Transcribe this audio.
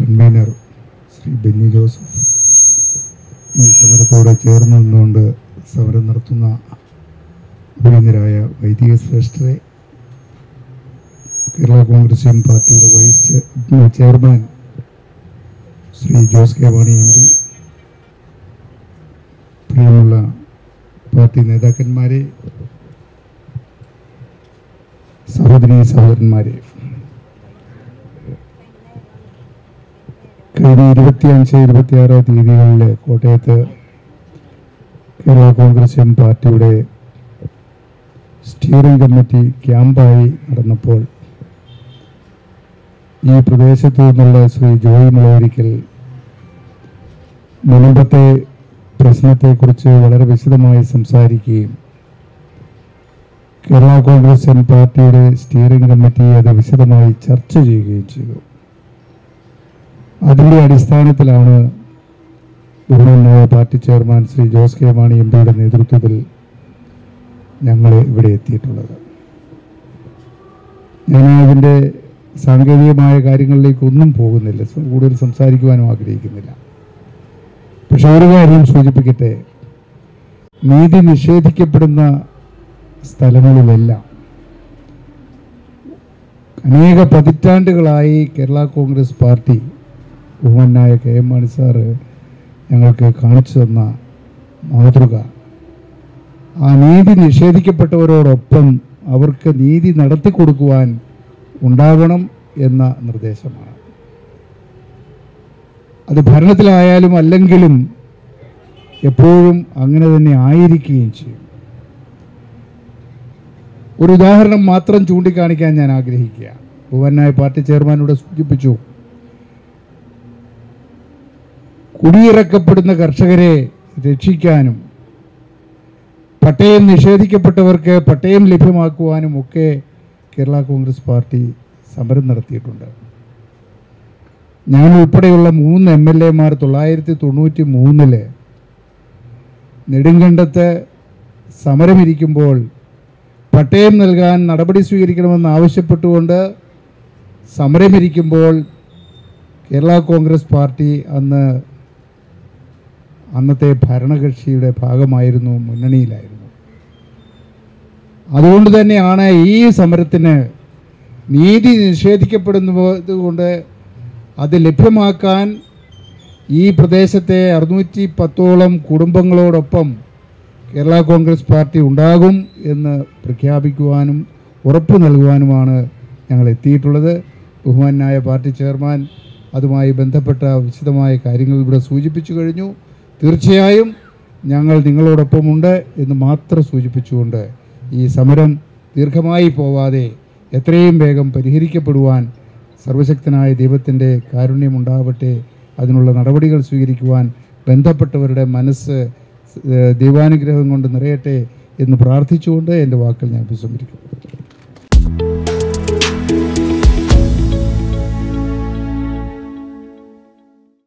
convener Shri Benny Joseph ഈ സമരത്തോട് ചേർന്ന് നിന്നുകൊണ്ട് സമരം നടത്തുന്ന അഭിനന്ദരായ വൈദിക ശ്രേഷ്ഠരെ Kerala Congress M party vice ചെ- chairman Shri Jose K Mani M P പ്രിയമുള്ള പാർട്ടി നേതാക്കന്മാരെ സഹോദരി സഹോദരന്മാരെ കഴിഞ്ഞ ഇരുപത്തിയഞ്ച് ഇരുപത്തിയാറ് തീയതികളിൽ കോട്ടയത്ത് കേരള കോൺഗ്രസ് എം പാർട്ടിയുടെ സ്റ്റിയറിംഗ് കമ്മിറ്റി ക്യാമ്പായി നടന്നപ്പോൾ ഈ പ്രദേശത്തു നിന്നുള്ള ശ്രീ ജോയി മുളവരിക്കൽ മുൻപത്തെ പ്രശ്നത്തെക്കുറിച്ച് വളരെ വിശദമായി സംസാരിക്കുകയും കേരള കോൺഗ്രസ് എം പാർട്ടിയുടെ സ്റ്റിയറിംഗ് കമ്മിറ്റി അത് വിശദമായി ചർച്ച ചെയ്യുകയും ചെയ്തു അതിൻ്റെ അടിസ്ഥാനത്തിലാണ് ബഹുമാനായ party chairman Shri Jose K Mani M പിയുടെ നേതൃത്വത്തിൽ ഞങ്ങൾ ഇവിടെ എത്തിയിട്ടുള്ളത് ഞാൻ അതിൻ്റെ സാങ്കേതികമായ കാര്യങ്ങളിലേക്ക് ഒന്നും പോകുന്നില്ല സ- കൂടുതൽ സംസാരിക്കുവാനും ആഗ്രഹിക്കുന്നില്ല പക്ഷെ ഒരു കാര്യം സൂചിപ്പിക്കട്ടെ നീതി നിഷേധിക്കപ്പെടുന്ന സ്ഥലങ്ങളിലെല്ലാം അനേക പതിറ്റാണ്ടുകളായി കേരള കോൺഗ്രസ് പാർട്ടി ബഹുമാനായ കെ എം മാണി സാറ് ഞങ്ങൾക്ക് കാണിച്ചു തന്ന മാതൃക ആ നീതി നിഷേധിക്കപ്പെട്ടവരോടൊപ്പം അവർക്ക് നീതി നടത്തി കൊടുക്കുവാൻ ഉണ്ടാകണം എന്ന നിർദ്ദേശമാണ് അത് ഭരണത്തിലായാലും അല്ലെങ്കിലും എപ്പോഴും അങ്ങനെ തന്നെ ആയിരിക്കുകയും ചെയ്യും ഒരു ഉദാഹരണം മാത്രം ചൂണ്ടിക്കാണിക്കാൻ ഞാൻ ആഗ്രഹിക്കുക ഭുവനായ പാർട്ടി ചെയർമാൻ ഇവിടെ സൂചിപ്പിച്ചു കുടിയിറക്കപ്പെടുന്ന കർഷകരെ രക്ഷിക്കാനും പട്ടയം നിഷേധിക്കപ്പെട്ടവർക്ക് പട്ടയം ലഭ്യമാക്കുവാനും ഒക്കെ കേരള കോൺഗ്രസ് പാർട്ടി സമരം നടത്തിയിട്ടുണ്ട് ഞാൻ ഉൾപ്പെടെയുള്ള മൂന്ന് എം എൽ എമാർ തൊള്ളായിരത്തി തൊണ്ണൂറ്റി മൂന്നില് നെടുങ്കണ്ടത്ത് സമരമിരിക്കുമ്പോൾ പട്ടയം നൽകാൻ നടപടി സ്വീകരിക്കണമെന്ന് ആവശ്യപ്പെട്ടുകൊണ്ട് സമരമിരിക്കുമ്പോൾ കേരള കോൺഗ്രസ് പാർട്ടി അന്ന് അന്നത്തെ ഭരണകക്ഷിയുടെ ഭാഗമായിരുന്നു മുന്നണിയിലായിരുന്നു അതുകൊണ്ട് തന്നെയാണ് ഈ സമരത്തിന് നീതി നിഷേധിക്കപ്പെടുന്നത് കൊണ്ട് അത് ലഭ്യമാക്കാൻ ഈ പ്രദേശത്തെ അറുന്നൂറ്റി പത്തോളം കുടുംബങ്ങളോടൊപ്പം കേരള കോൺഗ്രസ് പാർട്ടി ഉണ്ടാകും എന്ന് പ്രഖ്യാപിക്കുവാനും ഉറപ്പ് നൽകുവാനുമാണ് ഞങ്ങൾ എത്തിയിട്ടുള്ളത് ബഹുമാനായ പാർട്ടി ചെയർമാൻ അതുമായി ബന്ധപ്പെട്ട വിശദമായ കാര്യങ്ങൾ ഇവിടെ സൂചിപ്പിച്ചു കഴിഞ്ഞു തീർച്ചയായും ഞങ്ങൾ നിങ്ങളോടൊപ്പമുണ്ട് എന്ന് മാത്രം സൂചിപ്പിച്ചുകൊണ്ട് ഈ സമരം ദീർഘമായി പോവാതെ എത്രയും വേഗം പരിഹരിക്കപ്പെടുവാൻ സർവശക്തനായ ദൈവത്തിൻ്റെ കാരുണ്യമുണ്ടാവട്ടെ അതിനുള്ള നടപടികൾ സ്വീകരിക്കുവാൻ ബന്ധപ്പെട്ടവരുടെ മനസ്സ് ഏഹ്, ദൈവാനുഗ്രഹം കൊണ്ട് നിറയട്ടെ എന്ന് പ്രാർത്ഥിച്ചുകൊണ്ട് എൻ്റെ വാക്കുകൾ ഞാൻ ഉപസംഹരിക്കുന്നു